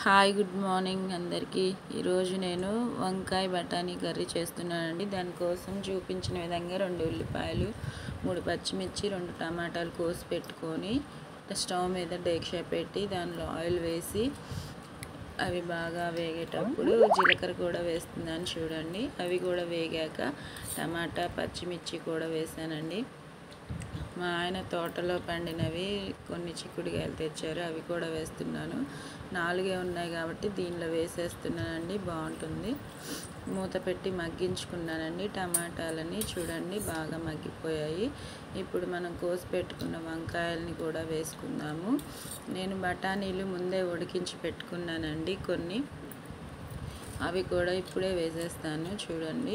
hi good morning అందరికీ ఈరోజు నేను వంకాయ బఠానీ కర్రీ చేస్తున్నానండి దానికోసం చూపించిన విధంగా రెండు ఉల్లిపాయలు మూడు పచ్చిమిర్చి రెండు టమాటాలు కోసి పెట్టుకొని స్టవ్ మీద డేక్షా పెట్టి దానిలో ఆయిల్ వేసి అవి బాగా వేగేటప్పుడు జీలకర్ర కూడా వేస్తుందని చూడండి అవి కూడా వేగాక టమాటా పచ్చిమిర్చి కూడా వేసానండి మా ఆయన తోటలో పండినవి కొన్ని చిక్కుడుకాయలు తెచ్చారు అవి కూడా వేస్తున్నాను నాలుగే ఉన్నాయి కాబట్టి దీనిలో వేసేస్తున్నానండి బాగుంటుంది మూత పెట్టి మగ్గించుకున్నానండి టమాటాలని చూడండి బాగా మగ్గిపోయాయి ఇప్పుడు మనం కోసి పెట్టుకున్న వంకాయలని కూడా వేసుకుందాము నేను బఠానీలు ముందే ఉడికించి పెట్టుకున్నానండి కొన్ని అవి కూడా ఇప్పుడే వేసేస్తాను చూడండి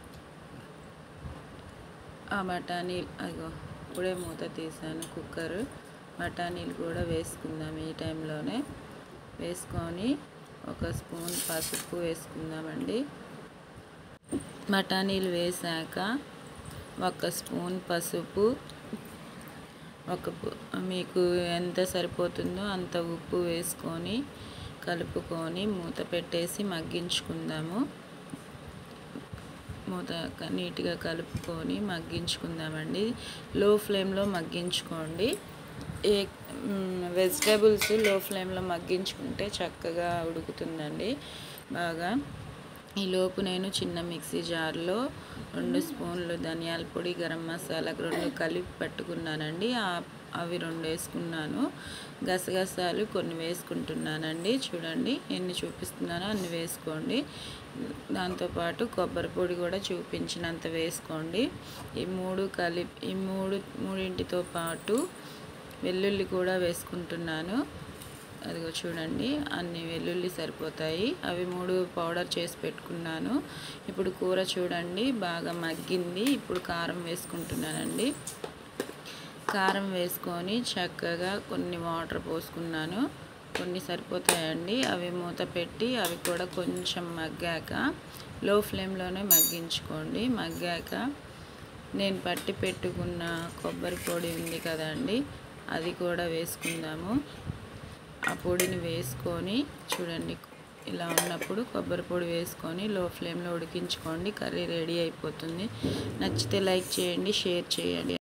ఆ బఠానీలు అదిగో ఇప్పుడే మూత తీసాను కుక్కర్ బఠానీలు కూడా వేసుకుందాం ఈ టైంలోనే వేసుకొని ఒక స్పూన్ పసుపు వేసుకుందామండి బఠానీలు వేసాక ఒక స్పూన్ పసుపు ఒక మీకు ఎంత సరిపోతుందో అంత ఉప్పు వేసుకొని కలుపుకొని మూత పెట్టేసి మగ్గించుకుందాము మూత నీట్గా కలుపుకొని మగ్గించుకుందామండి లో ఫ్లేమ్లో మగ్గించుకోండి ఏ వెజిటేబుల్స్ లో ఫ్లేమ్లో మగ్గించుకుంటే చక్కగా ఉడుకుతుందండి బాగా ఈ లోపు నేను చిన్న మిక్సీ జార్లో రెండు స్పూన్లు ధనియాల పొడి గరం మసాలా రెండు కలిపి పెట్టుకున్నానండి అవి రెండు వేసుకున్నాను గసగసాలు కొన్ని వేసుకుంటున్నానండి చూడండి ఎన్ని చూపిస్తున్నానో అన్ని వేసుకోండి దాంతోపాటు కొబ్బరి పొడి కూడా చూపించినంత వేసుకోండి ఈ మూడు కలిపి ఈ మూడు మూడింటితో పాటు వెల్లుల్లి కూడా వేసుకుంటున్నాను అదిగో చూడండి అన్ని వెల్లుల్లి సరిపోతాయి అవి మూడు పౌడర్ చేసి పెట్టుకున్నాను ఇప్పుడు కూర చూడండి బాగా మగ్గింది ఇప్పుడు కారం వేసుకుంటున్నానండి కారం వేసుకొని చక్కగా కొన్ని వాటర్ పోసుకున్నాను కొన్ని సరిపోతాయండి అవి మూత పెట్టి అవి కూడా కొంచెం మగ్గాక లో ఫ్లేమ్లోనే మగ్గించుకోండి మగ్గాక నేను పట్టి పెట్టుకున్న కొబ్బరి పొడి ఉంది కదండి అది కూడా వేసుకుందాము ఆ పొడిని వేసుకొని చూడండి ఇలా ఉన్నప్పుడు కొబ్బరి పొడి వేసుకొని లో ఫ్లేమ్లో ఉడికించుకోండి కర్రీ రెడీ అయిపోతుంది నచ్చితే లైక్ చేయండి షేర్ చేయండి